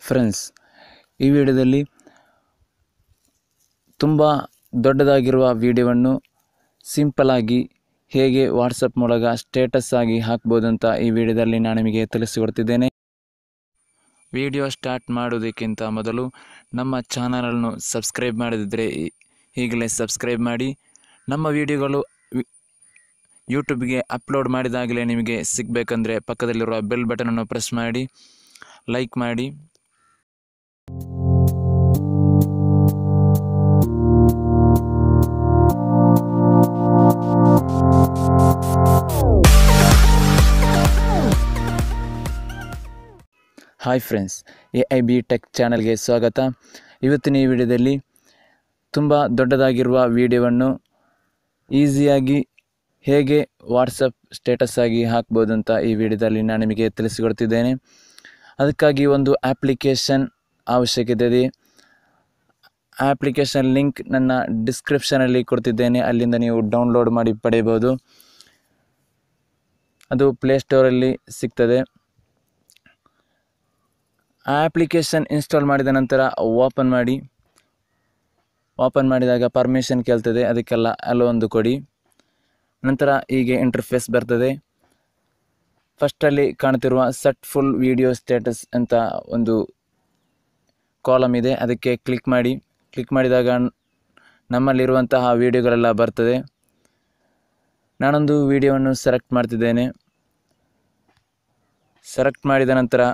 friends ಈ ವಿಡಿಯೋದಲ್ಲಿ ತುಂಬ ದೊಡ್ಡದಾಗಿರುವ ವಿಡಿಯೋವನ್ನು ಸಿಂಪಲಾಗಿ ಹೇಗೆ ವಾಟ್ಸಪ್ ಮೂಲಕ ಸ್ಟೇಟಸ್ ಆಗಿ ಹಾಕ್ಬೋದು ಅಂತ ಈ ವಿಡಿಯೋದಲ್ಲಿ ನಾನು ನಿಮಗೆ ತಿಳಿಸಿಕೊಡ್ತಿದ್ದೇನೆ ವಿಡಿಯೋ ಸ್ಟಾರ್ಟ್ ಮಾಡೋದಕ್ಕಿಂತ ಮೊದಲು ನಮ್ಮ ಚಾನಲನ್ನು ಸಬ್ಸ್ಕ್ರೈಬ್ ಮಾಡದಿದ್ದರೆ ಈ- ಈಗಲೇ ಸಬ್ಸ್ಕ್ರೈಬ್ ಮಾಡಿ ನಮ್ಮ ವಿಡಿಯೋಗಳು ವಿ- ಯೂಟ್ಯೂಬ್ಗೆ ಅಪ್ಲೋಡ್ ಮಾಡಿದಾಗಲೇ ನಿಮಗೆ ಸಿಗಬೇಕಂದ್ರೆ ಪಕ್ಕದಲ್ಲಿರುವ ಬೆಲ್ ಬಟನನ್ನು ಪ್ರೆಸ್ ಮಾಡಿ ಲೈಕ್ ಮಾಡಿ hi friends A I B tech ಚಾನಲ್ಗೆ ಸ್ವಾಗತ ಇವತ್ತಿನ ಈ ವಿಡಿಯೋದಲ್ಲಿ ತುಂಬ ದೊಡ್ಡದಾಗಿರುವ ವಿಡಿಯೋವನ್ನು ಈಸಿಯಾಗಿ ಹೇಗೆ ವಾಟ್ಸಪ್ ಸ್ಟೇಟಸ್ ಆಗಿ ಹಾಕ್ಬೋದು ಅಂತ ಈ ವಿಡಿಯೋದಲ್ಲಿ ನಾನು ನಿಮಗೆ ತಿಳಿಸಿಕೊಡ್ತಿದ್ದೇನೆ ಅದಕ್ಕಾಗಿ ಒಂದು ಆ್ಯಪ್ಲಿಕೇಶನ್ ಅವಶ್ಯಕತೆ ಇದೆ ಆ್ಯಪ್ಲಿಕೇಶನ್ ಲಿಂಕ್ ನನ್ನ ಡಿಸ್ಕ್ರಿಪ್ಷನಲ್ಲಿ ಕೊಡ್ತಿದ್ದೇನೆ ಅಲ್ಲಿಂದ ನೀವು ಡೌನ್ಲೋಡ್ ಮಾಡಿ ಪಡೆಯಬಹುದು ಅದು ಪ್ಲೇಸ್ಟೋರಲ್ಲಿ ಸಿಗ್ತದೆ ಆ ಆ್ಯಪ್ಲಿಕೇಶನ್ ಇನ್ಸ್ಟಾಲ್ ಮಾಡಿದ ನಂತರ ಓಪನ್ ಮಾಡಿ ಓಪನ್ ಮಾಡಿದಾಗ ಪರ್ಮಿಷನ್ ಕೇಳ್ತದೆ ಅದಕ್ಕೆಲ್ಲ ಅಲೋ ಒಂದು ಕೊಡಿ ನಂತರ ಹೀಗೆ ಇಂಟರ್ಫೇಸ್ ಬರ್ತದೆ ಫಸ್ಟಲ್ಲಿ ಕಾಣ್ತಿರುವ ಸೆಟ್ ಫುಲ್ ವಿಡಿಯೋ ಸ್ಟೇಟಸ್ ಅಂತ ಒಂದು ಕಾಲಮ್ ಇದೆ ಅದಕ್ಕೆ ಕ್ಲಿಕ್ ಮಾಡಿ ಕ್ಲಿಕ್ ಮಾಡಿದಾಗ ನಮ್ಮಲ್ಲಿರುವಂತಹ ವಿಡಿಯೋಗಳೆಲ್ಲ ಬರ್ತದೆ ನಾನೊಂದು ವಿಡಿಯೋವನ್ನು ಸೆಲೆಕ್ಟ್ ಮಾಡ್ತಿದ್ದೇನೆ ಸೆಲೆಕ್ಟ್ ಮಾಡಿದ ನಂತರ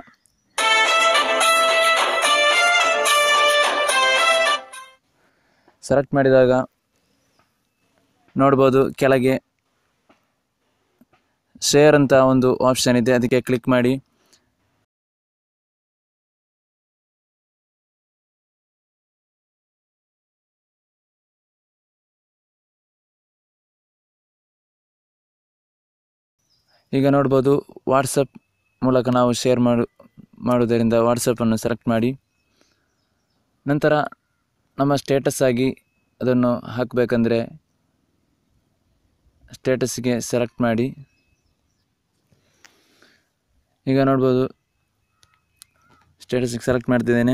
ಸೆಲೆಕ್ಟ್ ಮಾಡಿದಾಗ ನೋಡ್ಬೋದು ಕೆಳಗೆ ಶೇರ್ ಅಂತ ಒಂದು ಆಪ್ಷನ್ ಇದೆ ಅದಕ್ಕೆ ಕ್ಲಿಕ್ ಮಾಡಿ ಈಗ ನೋಡ್ಬೋದು ವಾಟ್ಸಪ್ ಮೂಲಕ ನಾವು ಶೇರ್ ಮಾಡು ಮಾಡುವುದರಿಂದ ವಾಟ್ಸಪ್ಪನ್ನು ಸೆಲೆಕ್ಟ್ ಮಾಡಿ ನಂತರ ನಮ್ಮ ಸ್ಟೇಟಸ್ ಆಗಿ ಅದನ್ನು ಹಾಕಬೇಕಂದ್ರೆ ಸ್ಟೇಟಸ್ಗೆ ಸೆಲೆಕ್ಟ್ ಮಾಡಿ ಈಗ ನೋಡ್ಬೋದು ಸ್ಟೇಟಸ್ಗೆ ಸೆಲೆಕ್ಟ್ ಮಾಡ್ತಿದ್ದೇನೆ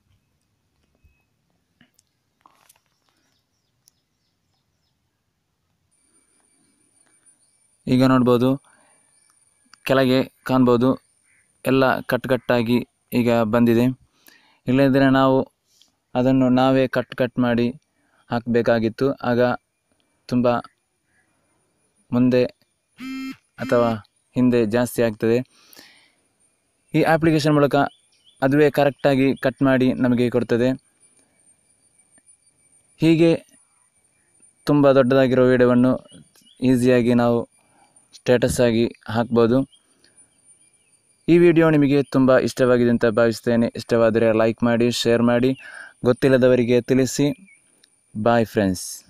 ಈಗ ನೋಡ್ಬೋದು ಕೆಳಗೆ ಕಾಣ್ಬೋದು ಎಲ್ಲ ಕಟ್ ಕಟ್ಟಾಗಿ ಈಗ ಬಂದಿದೆ ಇಲ್ಲದಿದ್ದರೆ ನಾವು ಅದನ್ನು ನಾವೇ ಕಟ್ ಕಟ್ ಮಾಡಿ ಹಾಕಬೇಕಾಗಿತ್ತು ಆಗ ತುಂಬ ಮುಂದೆ ಅಥವಾ ಹಿಂದೆ ಜಾಸ್ತಿ ಆಗ್ತದೆ ಈ ಆ್ಯಪ್ಲಿಕೇಶನ್ ಮೂಲಕ ಅದುವೇ ಕರೆಕ್ಟಾಗಿ ಕಟ್ ಮಾಡಿ ನಮಗೆ ಕೊಡ್ತದೆ ಹೀಗೆ ತುಂಬ ದೊಡ್ಡದಾಗಿರೋ ವಿಡಿಯೋವನ್ನು ಈಸಿಯಾಗಿ ನಾವು ಸ್ಟೇಟಸ್ ಆಗಿ ಹಾಕ್ಬೋದು ಈ ವಿಡಿಯೋ ನಿಮಗೆ ತುಂಬ ಇಷ್ಟವಾಗಿದೆ ಅಂತ ಭಾವಿಸ್ತೇನೆ ಇಷ್ಟವಾದರೆ ಲೈಕ್ ಮಾಡಿ ಶೇರ್ ಮಾಡಿ ಗೊತ್ತಿಲ್ಲದವರಿಗೆ ತಿಳಿಸಿ ಬಾಯ್ ಫ್ರೆಂಡ್ಸ್